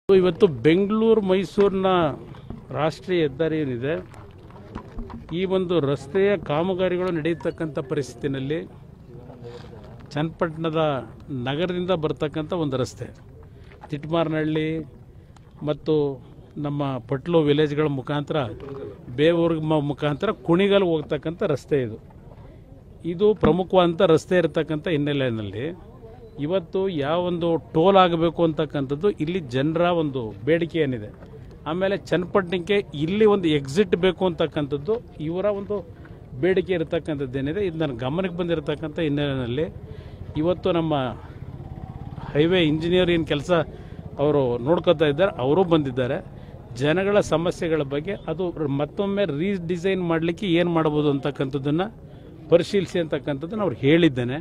ಇವತ್ತು ಬೆಂಗಳೂರು ಮೈಸೂರಿನ ರಾಷ್ಟ್ರೀಯ ಹೆದ್ದಾರಿ ಏನಿದೆ ಈ ಒಂದು ರಸ್ತೆಯ ಕಾಮಗಾರಿಗಳು ನಡೆಯತಕ್ಕಂಥ ಪರಿಸ್ಥಿತಿನಲ್ಲಿ ಚನ್ನಪಟ್ಟಣದ ನಗರದಿಂದ ಬರ್ತಕ್ಕಂಥ ಒಂದು ರಸ್ತೆ ತಿಟ್ಮಾರ್ನಹಳ್ಳಿ ಮತ್ತು ನಮ್ಮ ಪಟ್ಲು ವಿಲೇಜ್ಗಳ ಮುಖಾಂತರ ಬೇವೂರು ಮ- ಮುಖಾಂತರ ಕುಣಿಗಲ್ ಹೋಗ್ತಕ್ಕಂಥ ರಸ್ತೆ ಇದು ಇದು ಪ್ರಮುಖವಾದಂಥ ರಸ್ತೆ ಇರತಕ್ಕಂಥ ಹಿನ್ನೆಲೆಯಲ್ಲಿ ಇವತ್ತು ಯಾವ ಒಂದು ಟೋಲ್ ಆಗಬೇಕು ಅಂತಕ್ಕಂಥದ್ದು ಇಲ್ಲಿ ಜನರ ಒಂದು ಬೇಡಿಕೆ ಏನಿದೆ ಆಮೇಲೆ ಚನ್ನಪಟ್ಟಣಕ್ಕೆ ಇಲ್ಲಿ ಒಂದು ಎಕ್ಸಿಟ್ ಬೇಕು ಅಂತಕ್ಕಂಥದ್ದು ಇವರ ಒಂದು ಬೇಡಿಕೆ ಇರತಕ್ಕಂಥದ್ದು ಏನಿದೆ ಇದು ನನ್ನ ಗಮನಕ್ಕೆ ಬಂದಿರತಕ್ಕಂಥ ಹಿನ್ನೆಲೆಯಲ್ಲಿ ಇವತ್ತು ನಮ್ಮ ಹೈವೇ ಇಂಜಿನಿಯರ್ ಏನು ಕೆಲಸ ಅವರು ನೋಡ್ಕೊತಾ ಇದ್ದಾರೆ ಅವರು ಬಂದಿದ್ದಾರೆ ಜನಗಳ ಸಮಸ್ಯೆಗಳ ಬಗ್ಗೆ ಅದು ಮತ್ತೊಮ್ಮೆ ರೀಡಿಸೈನ್ ಮಾಡಲಿಕ್ಕೆ ಏನು ಮಾಡ್ಬೋದು ಅಂತಕ್ಕಂಥದ್ದನ್ನು ಪರಿಶೀಲಿಸಿ ಅಂತಕ್ಕಂಥದ್ದನ್ನು ಅವ್ರು ಹೇಳಿದ್ದೇನೆ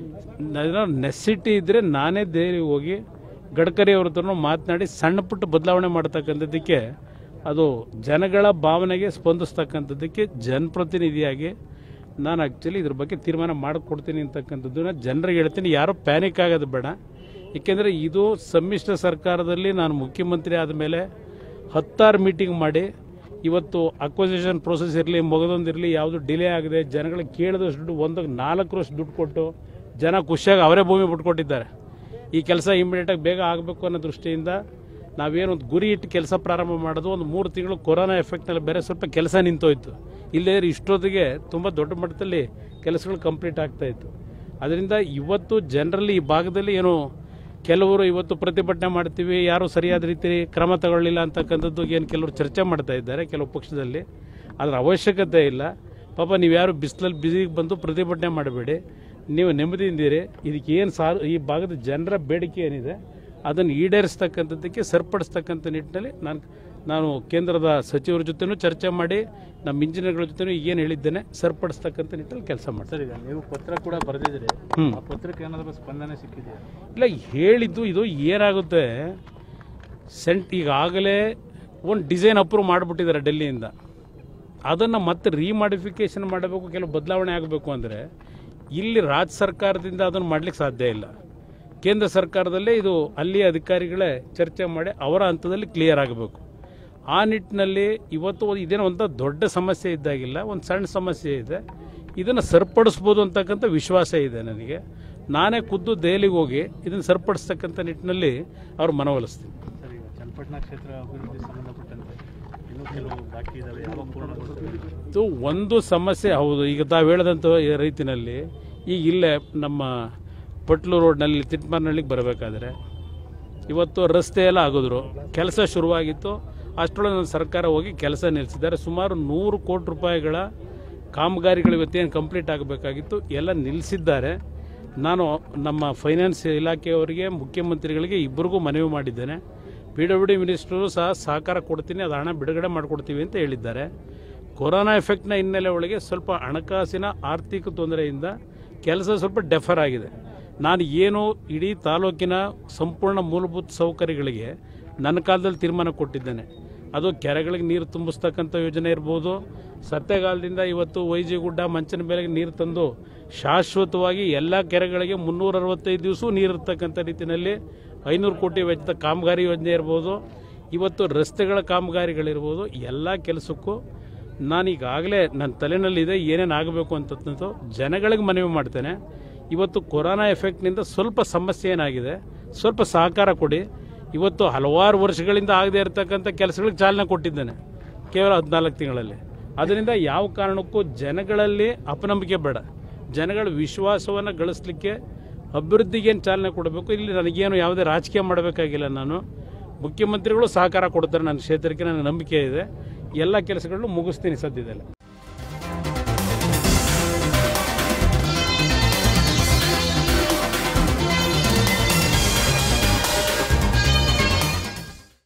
ನೆಸಿಟಿ ಇದ್ದರೆ ನಾನೇ ದೇರಿ ಹೋಗಿ ಗಡ್ಕರಿ ಅವ್ರ ಹತ್ರನೂ ಮಾತನಾಡಿ ಸಣ್ಣ ಪುಟ್ಟ ಬದಲಾವಣೆ ಮಾಡ್ತಕ್ಕಂಥದ್ದಕ್ಕೆ ಅದು ಜನಗಳ ಭಾವನೆಗೆ ಸ್ಪಂದಿಸ್ತಕ್ಕಂಥದ್ದಕ್ಕೆ ಜನಪ್ರತಿನಿಧಿಯಾಗಿ ನಾನು ಆ್ಯಕ್ಚುಲಿ ಇದ್ರ ಬಗ್ಗೆ ತೀರ್ಮಾನ ಮಾಡಿಕೊಡ್ತೀನಿ ಅಂತಕ್ಕಂಥದ್ದನ್ನ ಜನರಿಗೆ ಹೇಳ್ತೀನಿ ಯಾರೂ ಪ್ಯಾನಿಕ್ ಆಗೋದು ಬೇಡ ಏಕೆಂದರೆ ಇದು ಸಮ್ಮಿಶ್ರ ಸರ್ಕಾರದಲ್ಲಿ ನಾನು ಮುಖ್ಯಮಂತ್ರಿ ಆದಮೇಲೆ ಹತ್ತಾರು ಮೀಟಿಂಗ್ ಮಾಡಿ ಇವತ್ತು ಅಕ್ವಸಿಷನ್ ಪ್ರೊಸೆಸ್ ಇರಲಿ ಮಗದೊಂದಿರಲಿ ಯಾವುದು ಡಿಲೇ ಆಗಿದೆ ಜನಗಳಿಗೆ ಕೇಳಿದಷ್ಟು ದುಡ್ಡು ಒಂದಕ್ಕೆ ನಾಲ್ಕು ವರ್ಷ ದುಡ್ಡು ಕೊಟ್ಟು ಜನ ಖುಷಿಯಾಗಿ ಅವರೇ ಭೂಮಿ ಬಿಟ್ಕೊಟ್ಟಿದ್ದಾರೆ ಈ ಕೆಲಸ ಇಮಿಡಿಯೇಟಾಗಿ ಬೇಗ ಆಗಬೇಕು ಅನ್ನೋ ದೃಷ್ಟಿಯಿಂದ ನಾವೇನು ಒಂದು ಗುರಿ ಇಟ್ಟು ಕೆಲಸ ಪ್ರಾರಂಭ ಮಾಡೋದು ಒಂದು ಮೂರು ತಿಂಗಳು ಕೊರೋನಾ ಎಫೆಕ್ಟ್ನಲ್ಲಿ ಬೇರೆ ಸ್ವಲ್ಪ ಕೆಲಸ ನಿಂತೋಯ್ತು ಇಲ್ಲೇ ಇಷ್ಟೊತ್ತಿಗೆ ತುಂಬ ದೊಡ್ಡ ಮಟ್ಟದಲ್ಲಿ ಕೆಲಸಗಳು ಕಂಪ್ಲೀಟ್ ಆಗ್ತಾ ಇತ್ತು ಅದರಿಂದ ಇವತ್ತು ಜನರಲ್ಲಿ ಈ ಭಾಗದಲ್ಲಿ ಏನು ಕೆಲವರು ಇವತ್ತು ಪ್ರತಿಭಟನೆ ಮಾಡ್ತೀವಿ ಯಾರು ಸರಿಯಾದ ರೀತಿ ಕ್ರಮ ತಗೊಳ್ಳಿಲ್ಲ ಅಂತಕ್ಕಂಥದ್ದು ಏನು ಕೆಲವರು ಚರ್ಚೆ ಮಾಡ್ತಾ ಇದ್ದಾರೆ ಕೆಲವು ಪಕ್ಷದಲ್ಲಿ ಅದರ ಅವಶ್ಯಕತೆ ಇಲ್ಲ ಪಾಪ ನೀವು ಯಾರು ಬಿಸಿಲಲ್ಲಿ ಬಿಸಿಗೆ ಬಂದು ಪ್ರತಿಭಟನೆ ಮಾಡಬೇಡಿ ನೀವು ನೆಮ್ಮದಿಯಿಂದಿರಿ ಇದಕ್ಕೆ ಏನು ಸಾ ಈ ಭಾಗದ ಜನರ ಬೇಡಿಕೆ ಏನಿದೆ ಅದನ್ನು ಈಡೇರಿಸ್ತಕ್ಕಂಥದ್ದಕ್ಕೆ ಸರಿಪಡಿಸ್ತಕ್ಕಂಥ ನಿಟ್ಟಿನಲ್ಲಿ ನಾನು ನಾನು ಕೇಂದ್ರದ ಸಚಿವರ ಜೊತೆನೂ ಚರ್ಚೆ ಮಾಡಿ ನಮ್ಮ ಇಂಜಿನಿಯರ್ಗಳ ಜೊತೆನೂ ಏನು ಹೇಳಿದ್ದೇನೆ ಸರಿಪಡಿಸ್ತಕ್ಕಂಥ ನಿಟ್ಟಿನಲ್ಲಿ ಕೆಲಸ ಮಾಡ್ತಾರೆ ಸರ್ ಈಗ ನೀವು ಪತ್ರ ಕೂಡ ಬರೆದಿದ್ದೀರಿ ಹ್ಮ್. ಆ ಪತ್ರಕ್ಕೆ ಏನಾದರೂ ಸ್ಪಂದನೆ ಸಿಕ್ಕಿದೆಯಾ ಇಲ್ಲ ಹೇಳಿದ್ದು ಇದು ಏನಾಗುತ್ತೆ ಸೆಂಟ್ ಈಗಾಗಲೇ ಒಂದು ಡಿಸೈನ್ ಅಪ್ರೂವ್ ಮಾಡಿಬಿಟ್ಟಿದ್ದಾರೆ ಡೆಲ್ಲಿಯಿಂದ ಅದನ್ನು ಮತ್ತೆ ರೀಮಾಡಿಫಿಕೇಶನ್ ಮಾಡಬೇಕು ಕೆಲವು ಬದಲಾವಣೆ ಆಗಬೇಕು ಅಂದರೆ ಇಲ್ಲಿ ರಾಜ್ಯ ಸರ್ಕಾರದಿಂದ ಅದನ್ನು ಮಾಡಲಿಕ್ಕೆ ಸಾಧ್ಯ ಇಲ್ಲ ಕೇಂದ್ರ ಸರ್ಕಾರದಲ್ಲೇ ಇದು ಅಲ್ಲಿಯ ಅಧಿಕಾರಿಗಳೇ ಚರ್ಚೆ ಮಾಡಿ ಅವರ ಹಂತದಲ್ಲಿ ಕ್ಲಿಯರ್ ಆಗಬೇಕು ಆ ನಿಟ್ಟಿನಲ್ಲಿ ಇವತ್ತು ಒಂದು ಇದೇನೋ ಒಂದು ದೊಡ್ಡ ಸಮಸ್ಯೆ ಇದ್ದಾಗಿಲ್ಲ ಒಂದು ಸಣ್ಣ ಸಮಸ್ಯೆ ಇದೆ ಇದನ್ನು ಸರಿಪಡಿಸ್ಬೋದು ಅಂತಕ್ಕಂಥ ವಿಶ್ವಾಸ ಇದೆ ನನಗೆ ನಾನೇ ಖುದ್ದು ದೆಹಲಿಗೆ ಹೋಗಿ ಇದನ್ನು ಸರಿಪಡಿಸ್ತಕ್ಕಂಥ ನಿಟ್ಟಿನಲ್ಲಿ ಅವ್ರು ಮನವೊಲಿಸ್ತೀನಿ ಸರ್ ಈಗ ಚನ್ನಪಟ್ಟಣ ಕ್ಷೇತ್ರ ಅಭಿವೃದ್ಧಿ ಸಂಬಂಧಪಟ್ಟಂತೆ ಇನ್ನೂ ಕೆಲವು ಬಾಕಿ ಇದಾವೆ ಯಾವಾಗ ಪೂರ್ಣಗೊಳ್ತದೆ ಇದು ಒಂದು ಸಮಸ್ಯೆ ಹೌದು ಈಗ ತಾವು ಹೇಳಿದಂಥ ಈ ರೀತಿನಲ್ಲಿ ಈಗ ಇಲ್ಲೇ ನಮ್ಮ ಪಟ್ಲು ರೋಡ್ನಲ್ಲಿ ತಿಟ್ಮಾರ್ನಳ್ಳಿಗೆ ಬರಬೇಕಾದ್ರೆ ಇವತ್ತು ರಸ್ತೆ ಎಲ್ಲ ಆಗಿದ್ರು ಕೆಲಸ ಶುರುವಾಗಿತ್ತು ಅಷ್ಟರೊಳಗೆ ನನ್ನ ಸರ್ಕಾರ ಹೋಗಿ ಕೆಲಸ ನಿಲ್ಲಿಸಿದ್ದಾರೆ ಸುಮಾರು ನೂರು ಕೋಟಿ ರೂಪಾಯಿಗಳ ಕಾಮಗಾರಿಗಳು ಇವತ್ತೇನು ಕಂಪ್ಲೀಟ್ ಆಗಬೇಕಾಗಿತ್ತು ಎಲ್ಲ ನಿಲ್ಲಿಸಿದ್ದಾರೆ ನಾನು ನಮ್ಮ ಫೈನಾನ್ಸ್ ಇಲಾಖೆಯವರಿಗೆ ಮುಖ್ಯಮಂತ್ರಿಗಳಿಗೆ ಇಬ್ಬರಿಗೂ ಮನವಿ ಮಾಡಿದ್ದೇನೆ ಪಿ ಡಬ್ಲ್ಯೂ ಡಿ ಮಿನಿಸ್ಟ್ರು ಸಹ ಸಹಕಾರ ಕೊಡ್ತೀನಿ ಅದು ಹಣ ಬಿಡುಗಡೆ ಮಾಡಿಕೊಡ್ತೀವಿ ಅಂತ ಹೇಳಿದ್ದಾರೆ ಕೊರೋನಾ ಎಫೆಕ್ಟ್ನ ಹಿನ್ನೆಲೆ ಒಳಗೆ ಸ್ವಲ್ಪ ಹಣಕಾಸಿನ ಆರ್ಥಿಕ ತೊಂದರೆಯಿಂದ ಕೆಲಸ ಸ್ವಲ್ಪ ಡೆಫರ್ ಆಗಿದೆ ನಾನು ಏನು ಇಡೀ ತಾಲೂಕಿನ ಸಂಪೂರ್ಣ ಮೂಲಭೂತ ಸೌಕರ್ಯಗಳಿಗೆ ನನ್ನ ಕಾಲದಲ್ಲಿ ತೀರ್ಮಾನ ಕೊಟ್ಟಿದ್ದೇನೆ ಅದು ಕೆರೆಗಳಿಗೆ ನೀರು ತುಂಬಿಸ್ತಕ್ಕಂಥ ಯೋಜನೆ ಇರ್ಬೋದು ಸತ್ಯಗಾಲದಿಂದ ಇವತ್ತು ವೈಜಿಗುಡ್ಡ ಮಂಚನ ಬೆಲೆಗೆ ನೀರು ತಂದು ಶಾಶ್ವತವಾಗಿ ಎಲ್ಲ ಕೆರೆಗಳಿಗೆ ಮುನ್ನೂರ ಅರವತ್ತೈದು ದಿವಸ ನೀರು ಇರ್ತಕ್ಕಂಥ ರೀತಿಯಲ್ಲಿ ಐನೂರು ಕೋಟಿ ವೆಚ್ಚದ ಕಾಮಗಾರಿ ಯೋಜನೆ ಇರ್ಬೋದು ಇವತ್ತು ರಸ್ತೆಗಳ ಕಾಮಗಾರಿಗಳಿರ್ಬೋದು ಎಲ್ಲ ಕೆಲಸಕ್ಕೂ ನಾನು ಈಗಾಗಲೇ ನನ್ನ ತಲೆನಲ್ಲಿದೆ ಏನೇನು ಆಗಬೇಕು ಅಂತಂದು ಜನಗಳಿಗೆ ಮನವಿ ಮಾಡ್ತೇನೆ ಇವತ್ತು ಕೊರೋನಾ ಎಫೆಕ್ಟ್ನಿಂದ ಸ್ವಲ್ಪ ಸಮಸ್ಯೆ ಏನಾಗಿದೆ ಸ್ವಲ್ಪ ಸಹಕಾರ ಕೊಡಿ ಇವತ್ತು ಹಲವಾರು ವರ್ಷಗಳಿಂದ ಆಗದೇ ಇರತಕ್ಕಂಥ ಕೆಲಸಗಳಿಗೆ ಚಾಲನೆ ಕೊಟ್ಟಿದ್ದೇನೆ ಕೇವಲ ಹದಿನಾಲ್ಕು ತಿಂಗಳಲ್ಲಿ ಅದರಿಂದ ಯಾವ ಕಾರಣಕ್ಕೂ ಜನಗಳಲ್ಲಿ ಅಪನಂಬಿಕೆ ಬೇಡ ಜನಗಳ ವಿಶ್ವಾಸವನ್ನು ಗಳಿಸ್ಲಿಕ್ಕೆ ಅಭಿವೃದ್ಧಿಗೇನು ಚಾಲನೆ ಕೊಡಬೇಕು ಇಲ್ಲಿ ನನಗೇನು ಯಾವುದೇ ರಾಜಕೀಯ ಮಾಡಬೇಕಾಗಿಲ್ಲ ನಾನು ಮುಖ್ಯಮಂತ್ರಿಗಳು ಸಹಕಾರ ಕೊಡ್ತಾರೆ ನನ್ನ ಕ್ಷೇತ್ರಕ್ಕೆ ನನಗೆ ನಂಬಿಕೆ ಇದೆ ಎಲ್ಲ ಕೆಲಸಗಳನ್ನು ಮುಗಿಸ್ತೀನಿ ಸದ್ಯದಲ್ಲೇ